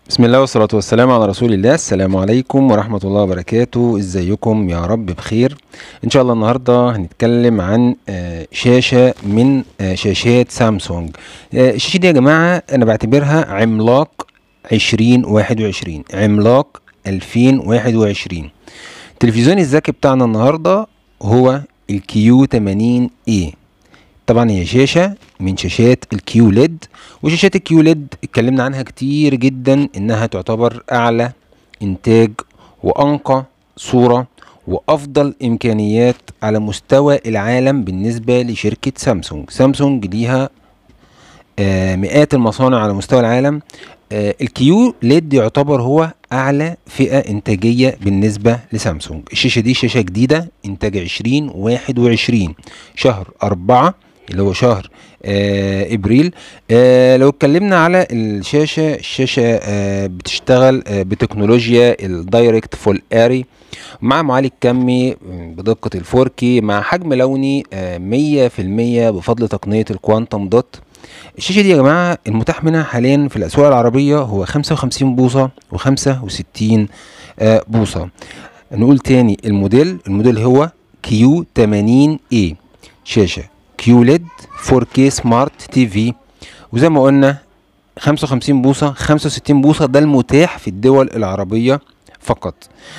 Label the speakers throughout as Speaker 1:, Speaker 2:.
Speaker 1: بسم الله والصلاة والسلام على رسول الله السلام عليكم ورحمة الله وبركاته ازيكم يا رب بخير ان شاء الله النهاردة هنتكلم عن آه، شاشة من آه، شاشات سامسونج آه، الشاشة دي يا جماعة انا بعتبرها عملاق 2021 عملاق 2021 التلفزيون الذكي بتاعنا النهاردة هو الكيو 80 اي طبعا هي شاشة من شاشات الكيو ليد وشاشات الكيو ليد اتكلمنا عنها كتير جدا انها تعتبر اعلى انتاج وانقى صورة وافضل امكانيات على مستوى العالم بالنسبة لشركة سامسونج سامسونج ليها آه، مئات المصانع على مستوى العالم آه، الكيو ليد يعتبر هو اعلى فئة انتاجية بالنسبة لسامسونج الشاشة دي شاشة جديدة انتاج 2021 شهر أربعة اللي هو شهر آه ابريل آه لو اتكلمنا على الشاشه الشاشه آه بتشتغل آه بتكنولوجيا الدايركت فول اري مع معالج كمي بدقه الفوركي مع حجم لوني آه 100% بفضل تقنيه الكوانتم دوت الشاشه دي يا جماعه المتاح منها حاليا في الاسواق العربيه هو 55 بوصه و65 آه بوصه نقول تاني الموديل الموديل هو كيو 80 اي شاشه كيوليد 4K سمارت تي في وزي ما قلنا 55 بوصة 65 بوصة ده المتاح في الدول العربية فقط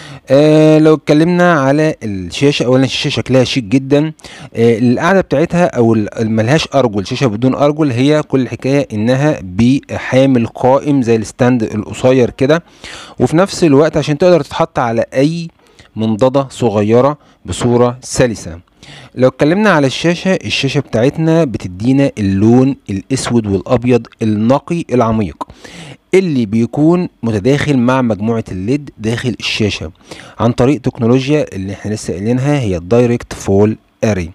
Speaker 1: آه لو اتكلمنا على الشاشة اولا الشاشة شكلها شيك جدا آه القاعدة بتاعتها او ال- ملهاش ارجل شاشة بدون ارجل هي كل الحكاية انها بحامل قائم زي الستاند القصير كده وفي نفس الوقت عشان تقدر تتحط على اي منضدة صغيرة بصورة سلسة لو اتكلمنا على الشاشة الشاشة بتاعتنا بتدينا اللون الاسود والابيض النقي العميق اللي بيكون متداخل مع مجموعة الليد داخل الشاشة عن طريق تكنولوجيا اللي احنا لسه قايلينها هي الدايركت فول اري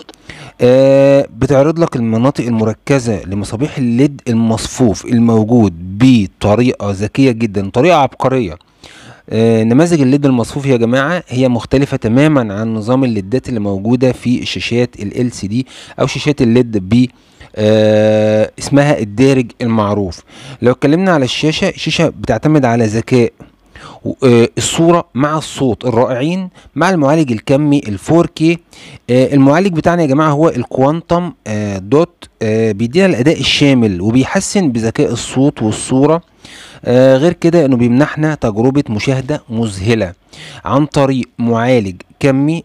Speaker 1: آه بتعرض لك المناطق المركزة لمصابيح الليد المصفوف الموجود بطريقة ذكية جدا طريقة عبقرية آه، نماذج الليد المصفوف يا جماعه هي مختلفه تماما عن نظام الليدات اللي موجوده في الشاشات ال LCD او شاشات الليد ب آه، اسمها الدارج المعروف لو اتكلمنا على الشاشه الشاشه بتعتمد على ذكاء و- آه، الصوره مع الصوت الرائعين مع المعالج الكمي ال 4K آه، المعالج بتاعنا يا جماعه هو الكوانتم آه، دوت آه، بيدينا الاداء الشامل وبيحسن بذكاء الصوت والصوره آه غير كده انه بيمنحنا تجربة مشاهدة مذهلة عن طريق معالج كمي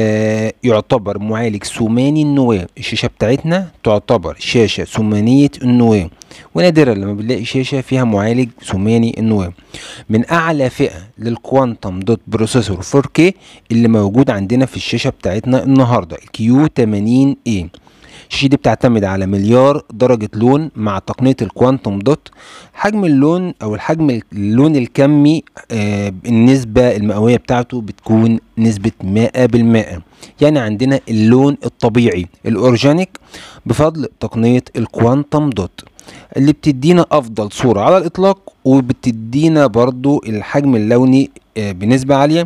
Speaker 1: آه يعتبر معالج ثماني النواة الشاشة بتاعتنا تعتبر شاشة ثمانية النواة ونادرا لما بنلاقي شاشة فيها معالج ثماني النواة من اعلى فئة للكوانتم دوت بروسيسور 4K اللي موجود عندنا في الشاشة بتاعتنا النهاردة الكيو 80 a الشاشة دي بتعتمد على مليار درجة لون مع تقنية الكوانتم دوت حجم اللون او الحجم اللون الكمي آه النسبة المئوية بتاعته بتكون نسبة مائة بالمائة يعني عندنا اللون الطبيعي الاورجانيك بفضل تقنية الكوانتم دوت اللي بتدينا افضل صورة على الاطلاق وبتدينا برضو الحجم اللوني آه بنسبة عالية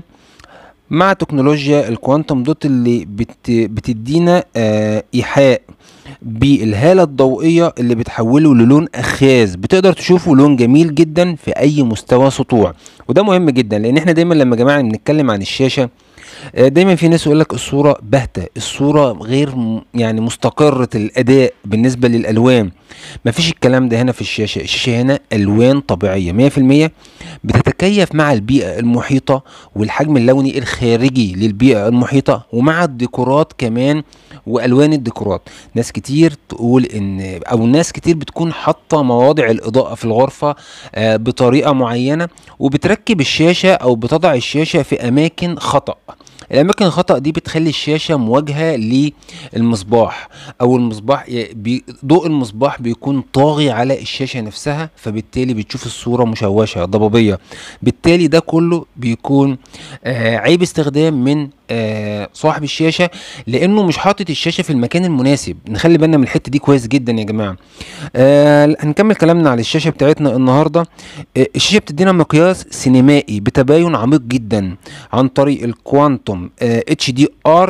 Speaker 1: مع تكنولوجيا الكوانتم دوت اللي بت بتدينا آه ايحاء بالهالة الضوئية اللي بتحوله للون أخاذ بتقدر تشوفه لون جميل جدا في أي مستوى سطوع وده مهم جدا لأن احنا دايما لما يا جماعة بنتكلم عن الشاشة آه، دايما في ناس يقول لك الصورة باهتة الصورة غير م- يعني مستقرة الأداء بالنسبة للألوان مفيش الكلام ده هنا في الشاشة الشاشة هنا ألوان طبيعية 100% بتتكيف مع البيئة المحيطة والحجم اللوني الخارجي للبيئة المحيطة ومع الديكورات كمان والوان الديكورات ناس كتير تقول ان او ناس كتير بتكون حاطه مواضع الاضاءه في الغرفه آه، بطريقه معينه وبتركب الشاشه او بتضع الشاشه في اماكن خطا الاماكن الخطا دي بتخلي الشاشه مواجهه للمصباح او المصباح ي- بي- ضوء المصباح بيكون طاغي على الشاشه نفسها فبالتالي بتشوف الصوره مشوشه ضبابيه بالتالي ده كله بيكون آه، عيب استخدام من آه صاحب الشاشه لانه مش حاطط الشاشه في المكان المناسب نخلي بالنا من الحته دي كويس جدا يا جماعه آه هنكمل كلامنا على الشاشه بتاعتنا النهارده آه الشاشه بتدينا مقياس سينمائي بتباين عميق جدا عن طريق الكوانتوم اتش دي ار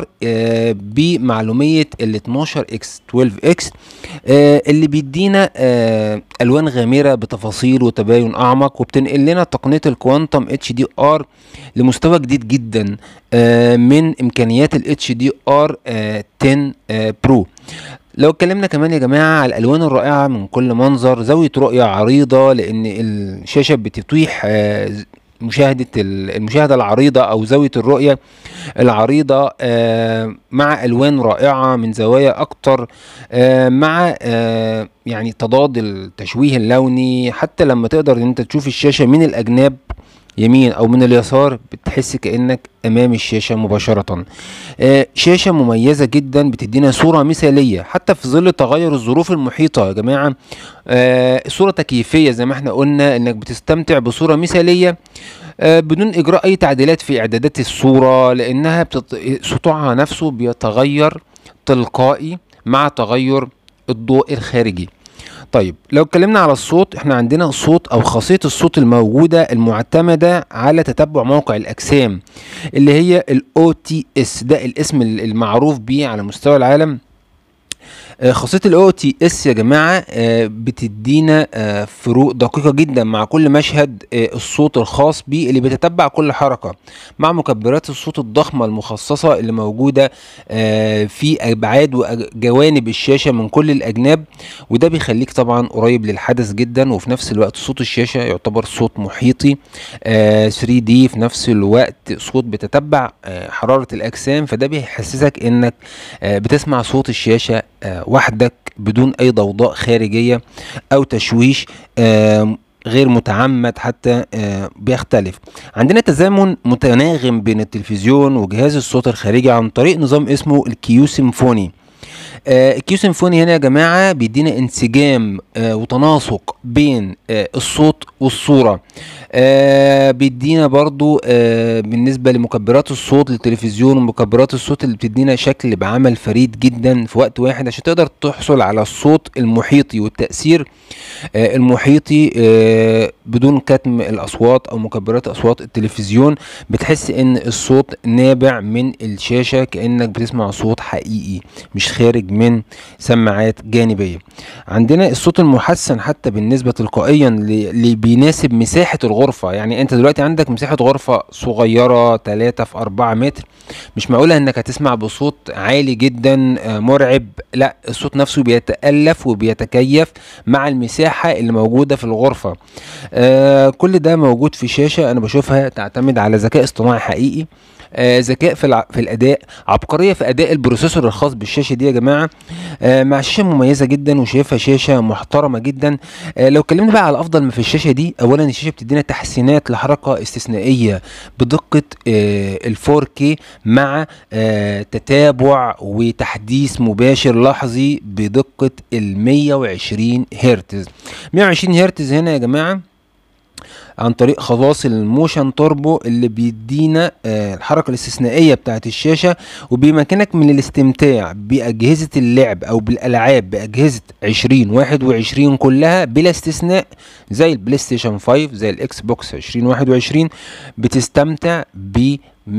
Speaker 1: بمعلوميه ال 12 اكس 12 اكس اللي بيدينا آه الوان غامره بتفاصيل وتباين اعمق وبتنقل لنا تقنيه الكوانتم اتش دي ار لمستوى جديد جدا آه من امكانيات الاتش دي ار 10 آه برو لو اتكلمنا كمان يا جماعه على الالوان الرائعه من كل منظر زاويه رؤيه عريضه لان الشاشه بتتيح آه مشاهدة المشاهدة العريضة أو زاوية الرؤية العريضة آه مع ألوان رائعة من زوايا أكتر آه مع آه يعني تضاد التشويه اللوني حتى لما تقدر إن أنت تشوف الشاشة من الأجناب يمين او من اليسار بتحس كانك امام الشاشه مباشره آه شاشه مميزه جدا بتدينا صوره مثاليه حتى في ظل تغير الظروف المحيطه يا جماعه آه صوره تكييفيه زي ما احنا قلنا انك بتستمتع بصوره مثاليه آه بدون اجراء اي تعديلات في اعدادات الصوره لانها بتط... سطوعها نفسه بيتغير تلقائي مع تغير الضوء الخارجي طيب لو اتكلمنا على الصوت احنا عندنا صوت او خاصيه الصوت الموجوده المعتمده على تتبع موقع الاجسام اللي هي الاو تي اس ده الاسم المعروف بيه على مستوى العالم خاصيه الاو تي اس يا جماعه بتدينا فروق دقيقه جدا مع كل مشهد الصوت الخاص بيه اللي بيتتبع كل حركه مع مكبرات الصوت الضخمه المخصصه اللي موجوده في ابعاد وجوانب الشاشه من كل الاجناب وده بيخليك طبعا قريب للحدث جدا وفي نفس الوقت صوت الشاشه يعتبر صوت محيطي 3 دي في نفس الوقت صوت بتتبع حراره الاجسام فده بيحسسك انك بتسمع صوت الشاشه وحدك بدون اي ضوضاء خارجيه او تشويش غير متعمد حتى بيختلف عندنا تزامن متناغم بين التلفزيون وجهاز الصوت الخارجي عن طريق نظام اسمه الكيو سيمفوني آه الكيو سيمفوني هنا يا جماعة بيدينا انسجام آه وتناسق بين آه الصوت والصورة آه بيدينا برضو آه بالنسبة لمكبرات الصوت للتلفزيون ومكبرات الصوت اللي بتدينا شكل بعمل فريد جدا في وقت واحد عشان تقدر تحصل على الصوت المحيطي والتأثير آه المحيطي آه بدون كتم الأصوات أو مكبرات أصوات التلفزيون بتحس إن الصوت نابع من الشاشة كأنك بتسمع صوت حقيقي مش خارج من سماعات جانبية عندنا الصوت المحسن حتى بالنسبة تلقائيا اللي بيناسب مساحة الغرفة يعني انت دلوقتي عندك مساحة غرفة صغيرة 3 في 4 متر مش معقولة انك هتسمع بصوت عالي جدا مرعب لا الصوت نفسه بيتألف وبيتكيف مع المساحة اللي موجودة في الغرفة آه كل ده موجود في شاشة انا بشوفها تعتمد على ذكاء اصطناعي حقيقي آه ذكاء في الع... في الاداء عبقريه في اداء البروسيسور الخاص بالشاشه دي يا جماعه آه مع شاشه مميزه جدا وشايفها شاشه محترمه جدا آه لو اتكلمنا بقى على افضل ما في الشاشه دي اولا الشاشه بتدينا تحسينات لحركه استثنائيه بدقه ال 4K مع تتابع وتحديث مباشر لحظي بدقه ال 120 هرتز 120 هرتز هنا يا جماعه عن طريق خواص الموشن توربو اللي بيدينا آه الحركه الاستثنائيه بتاعه الشاشه وبيمكنك من الاستمتاع باجهزه اللعب او بالالعاب باجهزه 2021 كلها بلا استثناء زي البلاي ستيشن 5 زي الاكس بوكس 2021 بتستمتع ب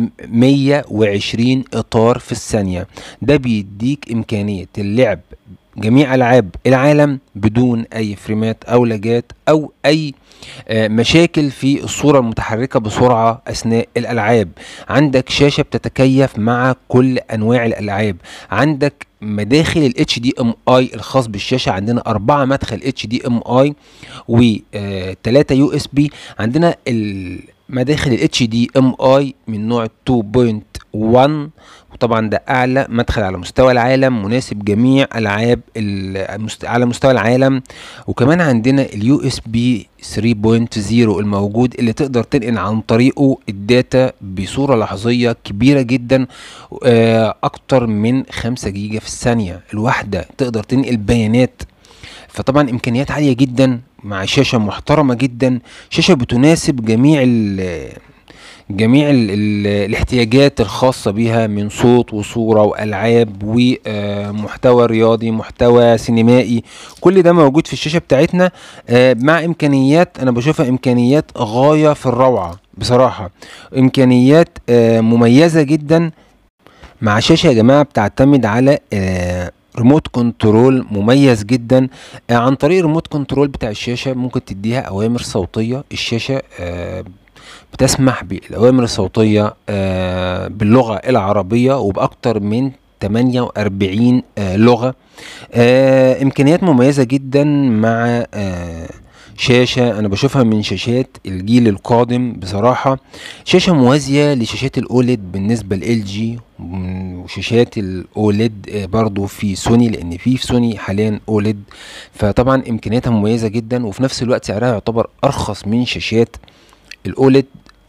Speaker 1: 120 اطار في الثانيه ده بيديك امكانيه اللعب جميع العاب العالم بدون اي فريمات او لاجات او اي مشاكل في الصورة المتحركة بسرعة أثناء الألعاب عندك شاشة بتتكيف مع كل أنواع الألعاب عندك مداخل ال HDMI الخاص بالشاشة عندنا أربعة مدخل HDMI وثلاثة يو اس بي عندنا مداخل ال HDMI من نوع 2.1 وطبعا ده اعلى مدخل على مستوى العالم مناسب جميع العاب على مستوى العالم وكمان عندنا اليو اس بي 3.0 الموجود اللي تقدر تنقل عن طريقه الداتا بصوره لحظيه كبيره جدا اكتر من 5 جيجا في الثانيه الواحده تقدر تنقل بيانات فطبعا امكانيات عاليه جدا مع شاشه محترمه جدا شاشه بتناسب جميع جميع ال ال الاحتياجات الخاصة بها من صوت وصورة وألعاب ومحتوى رياضي محتوى سينمائي كل ده موجود في الشاشة بتاعتنا آه، مع إمكانيات أنا بشوفها إمكانيات غاية في الروعة بصراحة إمكانيات آه، مميزة جدا مع شاشة يا جماعة بتعتمد على آه، ريموت كنترول مميز جدا آه، عن طريق الريموت كنترول بتاع الشاشة ممكن تديها أوامر صوتية الشاشة آه، بتسمح بالأوامر الصوتية آه، باللغة العربية وبأكتر من 48 آه، لغة آه، إمكانيات مميزة جدا مع آه، شاشة أنا بشوفها من شاشات الجيل القادم بصراحة شاشة موازية لشاشات الأوليد بالنسبة ل جي وشاشات الأوليد آه، برضو في سوني لأن في في سوني حاليا أوليد فطبعا إمكانياتها مميزة جدا وفي نفس الوقت سعرها يعتبر أرخص من شاشات الاوليد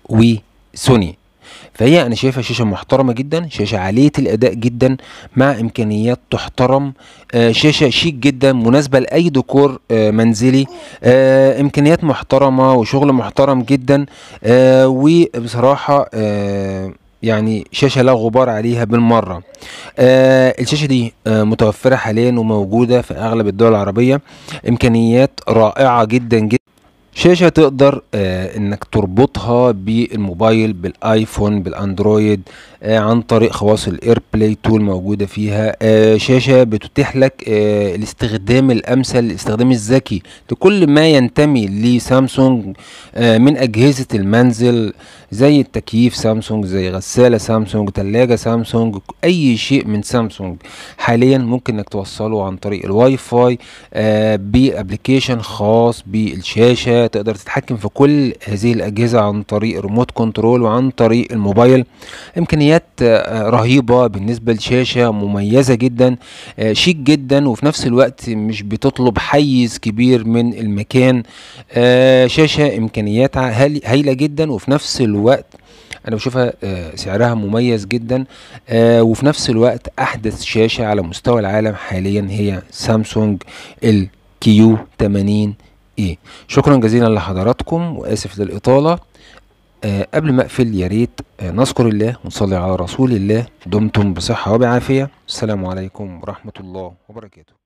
Speaker 1: وسوني فهي انا شايفها شاشه محترمه جدا شاشه عاليه الاداء جدا مع امكانيات تحترم آه شاشه شيك جدا مناسبه لاي ديكور آه منزلي آه امكانيات محترمه وشغل محترم جدا آه وبصراحه آه يعني شاشة لا غبار عليها بالمرة آه الشاشة دي آه متوفرة حاليا وموجودة في أغلب الدول العربية إمكانيات رائعة جدا جدا شاشة تقدر آه انك تربطها بالموبايل بالايفون بالاندرويد آه عن طريق خواص الاير بلاي تول موجودة فيها آه شاشة بتتيح لك آه الاستخدام الامثل الاستخدام الذكي لكل ما ينتمي لسامسونج آه من اجهزة المنزل زي التكييف سامسونج زي غسالة سامسونج تلاجة سامسونج اي شيء من سامسونج حاليا ممكن انك توصله عن طريق الواي فاي آه بابليكيشن خاص بالشاشة تقدر تتحكم في كل هذه الاجهزة عن طريق ريموت كنترول وعن طريق الموبايل امكانيات آه رهيبة بالنسبة لشاشة مميزة جدا آه شيك جدا وفي نفس الوقت مش بتطلب حيز كبير من المكان آه شاشة امكانياتها هايل- هايلة جدا وفي نفس الوقت انا بشوفها آه، سعرها مميز جدا آه، وفي نفس الوقت احدث شاشة على مستوى العالم حاليا هي سامسونج الكيو 80 اي شكرا جزيلا لحضراتكم واسف للاطالة آه، قبل ما اقفل يا ريت آه، نذكر الله ونصلي على رسول الله دمتم بصحة وبعافية السلام عليكم ورحمة الله وبركاته